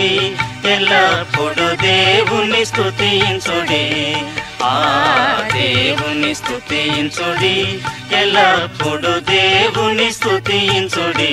స్తుతించుడి ఎల్లప్పుడు దేవుని స్తుతించుడి ఆ దేవుని స్తుతించుడి ఎల్లప్పుడు దేవుని స్తుతించుడి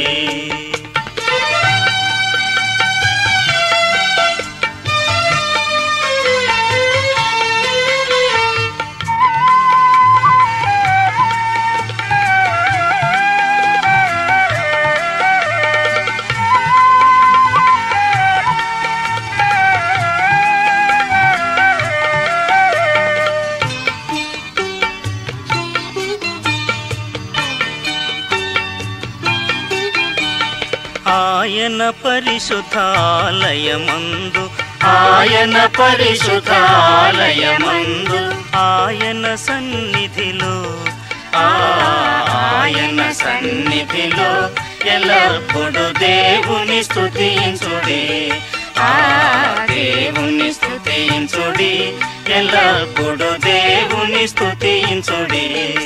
ఆయన పరిశుద్ధాలయమందు ఆయన పరిశుద్ధాలయమందు ఆయన సన్నిధిలో ఆ ఆయన సన్నిధిలో ఎల్లప్పుడు దేవుని స్తుతించుడి ఆ దేవుని స్తుతించుడి ఎల్లప్పుడు దేవుని స్తుతించుడి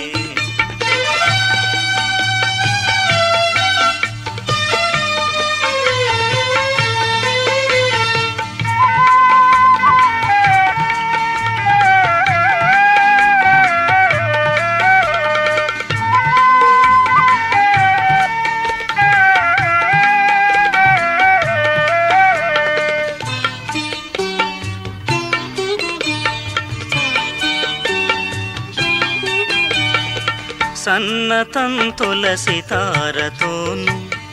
సన్నతంతుల సితారతోను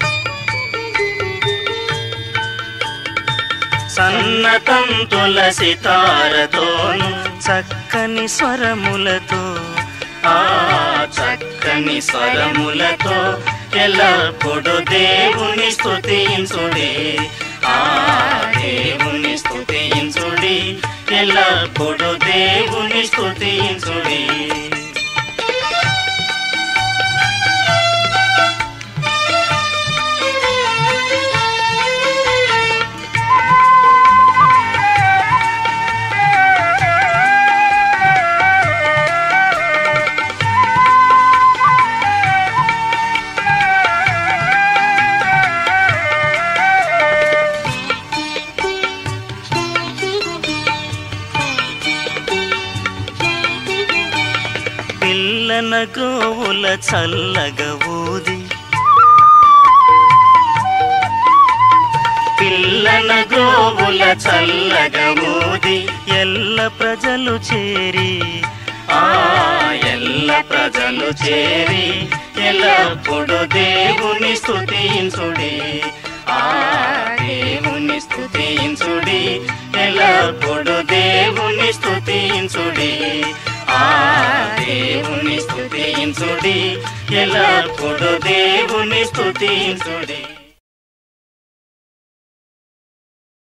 సన్నతంతుల సితారతోను చక్కని స్వరములతో ఆ చక్కని స్వరములతో ఎల్లప్పుడు దేవుని స్తుతించుడి ఆ దేవుని స్తుతించుడి ఎల్లప్పుడు దేవుని స్తుతించుడి పిల్లన గోవుల చల్లగా ఊది పిల్లన గోవుల చల్లగా ఊది ఎల్ల ప్రజలు చేరి ఆ ఎల్ల ప్రజలు చేరి ఎల్లప్పుడు దేవుని స్తుతించుడి ఆ దేవుని స్తుతించుడి ఎల్లప్పుడు దేవుని స్తుతించుడి ఆ దేవుని స్తుతించుడి ఎల్లప్పుడు దేవుని స్తుతించుడి